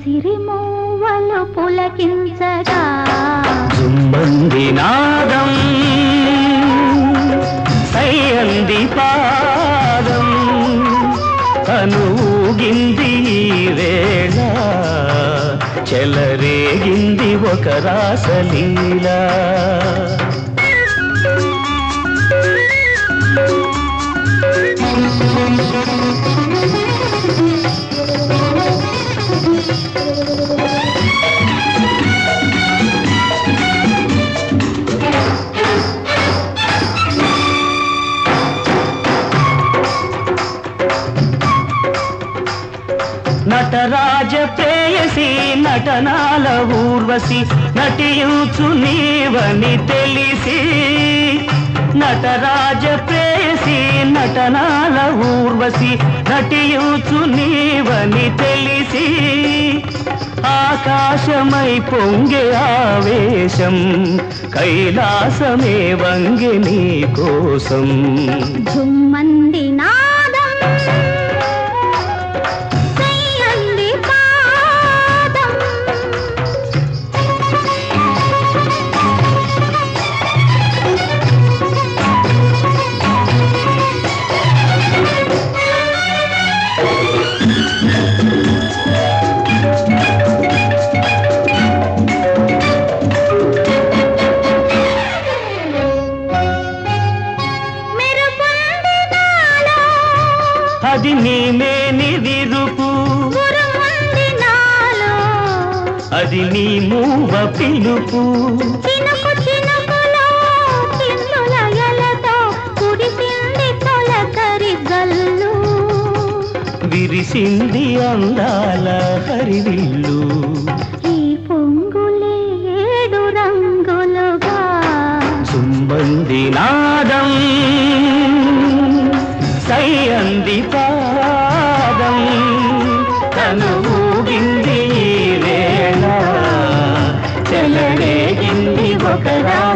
సిరిమూవలు పులకించగా జుమ్మంది నాదం సయ్యంది పాదం కనుగింది ఈ వేళ చెలరేగింది ఒక రాసలీలా నటరాజ ప్రేయసి నటనాల ఊర్వశి నటించు నీవని తెలిసి నటరాజ ప్రేయసి నటనాల ఊర్వశి నటించు నీవని తెలిసి ఆకాశమై పొంగే ఆవేశం కైలాసమే వంగి నీ కోసం జుమ్మంది నాదం సయ్యంది పాదం మెరుపుంది నాలో అది నీ మేని విరుపు ఉరుముంది నాలో అది నీ మూవ పిలుపు చినుకు చినుకులో చిందుల ఎలతో కురిసింది తొలకరి గల్లు విరిసింది అందాల హరివిల్లు ఈ పొంగులే ఏడు రంగులుగా సుమ్మంది నాదం సయ్యంది పాదం తను ఊగింది ఈ వేళ చెలరేగింది ఒక రా